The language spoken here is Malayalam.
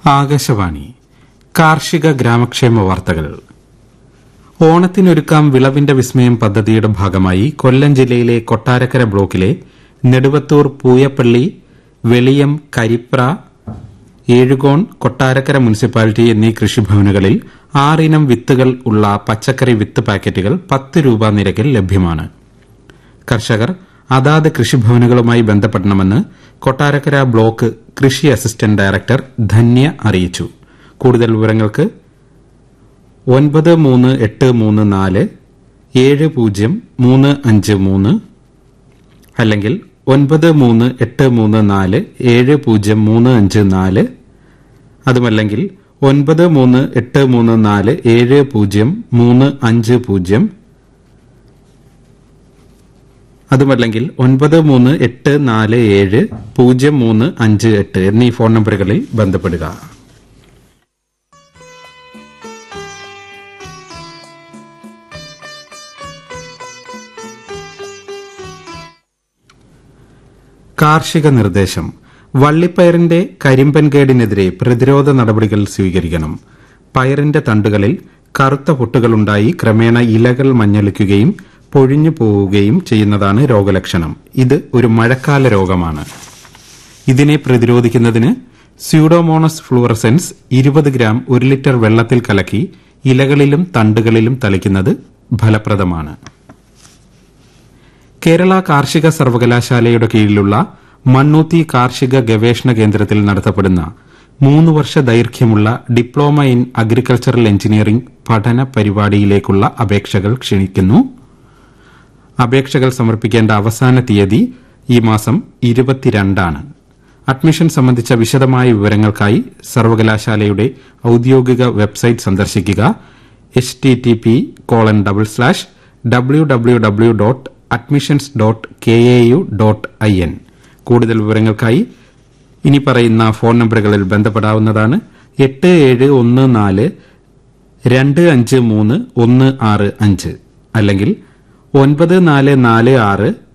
ആകാശവാണി കാർഷിക ഗ്രാമക്ഷേമ വാർത്തകൾ ഓണത്തിനൊരുക്കാം വിളവിന്റെ വിസ്മയം പദ്ധതിയുടെ ഭാഗമായി കൊല്ലം ജില്ലയിലെ കൊട്ടാരക്കര ബ്ലോക്കിലെ നെടുവത്തൂർ പൂയപ്പള്ളി വെളിയം കരിപ്ര ഏഴുകോൺ കൊട്ടാരക്കര മുനിസിപ്പാലിറ്റി എന്നീ കൃഷിഭവനുകളിൽ ആറിനം വിത്തുകൾ ഉള്ള പച്ചക്കറി വിത്ത് പാക്കറ്റുകൾ പത്ത് രൂപ നിരക്കിൽ ലഭ്യമാണ് കർഷകർ അതാത് കൃഷിഭവനുകളുമായി ബന്ധപ്പെടണമെന്ന് കൊട്ടാരക്കര ബ്ലോക്ക് കൃഷി അസിസ്റ്റന്റ് ഡയറക്ടർ ധന്യ അറിയിച്ചു കൂടുതൽ വിവരങ്ങൾക്ക് ഒൻപത് മൂന്ന് എട്ട് മൂന്ന് നാല് ഏഴ് പൂജ്യം മൂന്ന് അഞ്ച് മൂന്ന് അല്ലെങ്കിൽ ഒൻപത് മൂന്ന് എട്ട് മൂന്ന് നാല് ഏഴ് പൂജ്യം മൂന്ന് അഞ്ച് നാല് അതുമല്ലെങ്കിൽ ഒൻപത് മൂന്ന് എട്ട് മൂന്ന് നാല് ഏഴ് പൂജ്യം മൂന്ന് അഞ്ച് പൂജ്യം അതുമല്ലെങ്കിൽ ഒൻപത് മൂന്ന് എട്ട് നാല് ഏഴ് പൂജ്യം മൂന്ന് അഞ്ച് എട്ട് എന്നീ ഫോൺ നമ്പറുകളിൽ ബന്ധപ്പെടുക കാർഷിക നിർദ്ദേശം വള്ളിപ്പയറിന്റെ കരിമ്പൻ കേടിനെതിരെ പ്രതിരോധ നടപടികൾ സ്വീകരിക്കണം പയറിന്റെ തണ്ടുകളിൽ കറുത്ത പൊട്ടുകളുണ്ടായി ക്രമേണ ഇലകൾ മഞ്ഞളിക്കുകയും പൊഴിഞ്ഞു പോവുകയും ചെയ്യുന്നതാണ് രോഗലക്ഷണം ഇത് ഒരു മഴക്കാല രോഗമാണ് ഇതിനെ പ്രതിരോധിക്കുന്നതിന് സ്യൂഡോമോണസ് ഫ്ലൂറസെൻസ് ഇരുപത് ഗ്രാം ഒരു ലിറ്റർ വെള്ളത്തിൽ കലക്കി ഇലകളിലും തണ്ടുകളിലും തളിക്കുന്നത് ഫലപ്രദമാണ് കേരള കാർഷിക സർവകലാശാലയുടെ കീഴിലുള്ള മണ്ണൂത്തി കാർഷിക ഗവേഷണ കേന്ദ്രത്തിൽ നടത്തപ്പെടുന്ന മൂന്ന് വർഷ ദൈർഘ്യമുള്ള ഡിപ്ലോമ ഇൻ അഗ്രികൾച്ചറൽ എഞ്ചിനീയറിംഗ് പഠന പരിപാടിയിലേക്കുള്ള അപേക്ഷകൾ ക്ഷണിക്കുന്നു അപേക്ഷകൾ സമർപ്പിക്കേണ്ട അവസാന തീയതി ഈ മാസം ഇരുപത്തിരണ്ടാണ് അഡ്മിഷൻ സംബന്ധിച്ച വിശദമായ വിവരങ്ങൾക്കായി സർവകലാശാലയുടെ ഔദ്യോഗിക വെബ്സൈറ്റ് സന്ദർശിക്കുക H T T P colon double slash W W W dot admissions dot K A U dot I N കൂടുതൽ വിവരങ്ങൾക്കായി ഇനി പറയുന്ന ഫോൺ നമ്പറുകളിൽ ബന്ധപ്പെടാവുന്നതാണ് എട്ട് ഏഴ് ഒന്ന് നാല് രണ്ട് അഞ്ച് മൂന്ന് ഒന്ന് ആറ് അഞ്ച് അല്ലെങ്കിൽ ഒൻപത് നാല് നാല് ആറ്